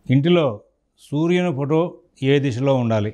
ఇంటిలో సూర్యుని ఫోటో ఏ దిశలో ఉండాలి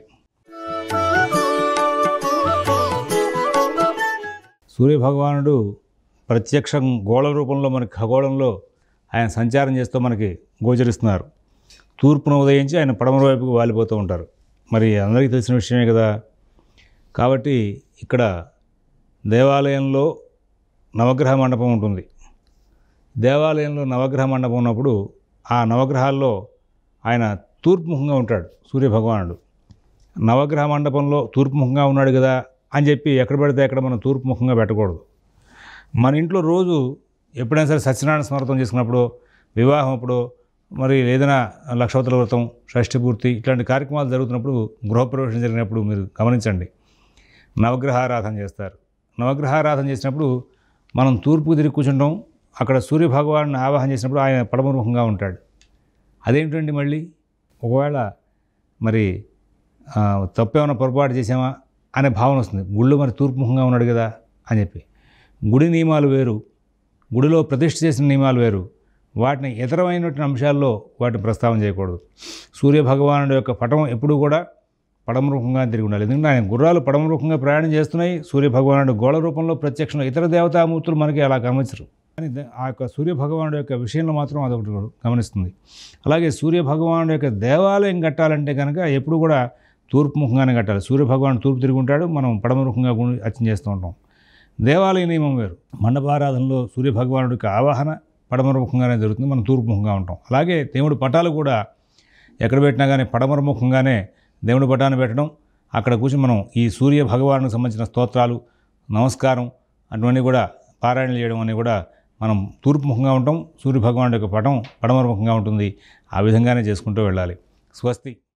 సూర్యభగవానుడు ప్రత్యక్షం గోళ రూపంలో మనకి ఖగోళంలో ఆయన సంచారం చేస్తూ మనకి గోచరిస్తున్నారు తూర్పున ఉదయించి ఆయన పడమర వైపుకు వాలిపోతూ ఉంటారు మరి అందరికీ తెలిసిన విషయమే కదా కాబట్టి ఇక్కడ దేవాలయంలో నవగ్రహ మండపం ఉంటుంది దేవాలయంలో నవగ్రహ మండపం ఉన్నప్పుడు ఆ నవగ్రహాల్లో ఆయన తూర్పుముఖంగా ఉంటాడు సూర్యభగవానుడు నవగ్రహ మండపంలో తూర్పుముఖంగా ఉన్నాడు కదా అని చెప్పి ఎక్కడ పడితే ఎక్కడ మనం తూర్పుముఖంగా పెట్టకూడదు మన ఇంట్లో రోజు ఎప్పుడైనా సరే సత్యనారాయణ స్మృతం చేసుకున్నప్పుడు వివాహం అప్పుడు మరి ఏదైనా లక్షవతుల వ్రతం షష్ఠి పూర్తి ఇట్లాంటి కార్యక్రమాలు జరుగుతున్నప్పుడు గృహప్రవేశం జరిగినప్పుడు మీరు గమనించండి నవగ్రహారాధన చేస్తారు నవగ్రహారాధన చేసినప్పుడు మనం తూర్పుకు తిరిగి కూర్చుంటాం అక్కడ సూర్యభగవాన్ని ఆవాహన చేసినప్పుడు ఆయన పడమరుఖంగా ఉంటాడు అదేమిటండి మళ్ళీ ఒకవేళ మరి ఆ, తప్పేమైనా పొరపాటు చేసామా అనే భావన వస్తుంది గుళ్ళు మరి తూర్పుముఖంగా ఉన్నాడు కదా అని చెప్పి గుడి నియమాలు వేరు గుడిలో ప్రతిష్ఠ చేసిన నియమాలు వేరు వాటిని ఇతరమైనటువంటి అంశాల్లో వాటిని ప్రస్తావన చేయకూడదు సూర్యభగవానుడి యొక్క పటం ఎప్పుడూ కూడా పడమరుఖంగా తిరిగి ఉండాలి ఎందుకంటే ఆయన గుర్రాలు పడమరుఖంగా ప్రయాణం చేస్తున్నాయి సూర్యభగవానుడు గోళ రూపంలో ప్రత్యక్షంగా ఇతర దేవతామూర్తులు మనకి అలా గమనించరు కానీ ద- ఆ యొక్క సూర్యభగవానుడు యొక్క విషయంలో మాత్రం అదొకటి గమనిస్తుంది అలాగే సూర్యభగవానుడు యొక్క దేవాలయం కట్టాలంటే కనుక ఎప్పుడు కూడా తూర్పు ముఖంగానే కట్టాలి సూర్యభగవానుడు తూర్పు తిరిగి ఉంటాడు మనం పడమరుఖంగా గుడి అర్చన చేస్తూ ఉంటాం దేవాలయ నియమం వేరు మండపారాధనలో సూర్యభగవానుడికి ఆవాహన పడమర ముఖంగానే జరుగుతుంది మనం తూర్పు ముఖంగా ఉంటాం అలాగే దేవుడి పటాలు కూడా ఎక్కడ పెట్టినా కానీ పడమర ముఖంగానే దేవుడి పటాన్ని పెట్టడం అక్కడ కూర్చొని మనం ఈ సూర్య భగవానుకు సంబంధించిన స్తోత్రాలు నమస్కారం అటువంటి కూడా పారాయణ చేయడం అని కూడా మనం తూర్పు ముఖంగా ఉంటాం సూర్య భగవానుడి యొక్క పటం పడమర ముఖంగా ఉంటుంది ఆ విధంగానే చేసుకుంటూ వెళ్ళాలి స్వస్తి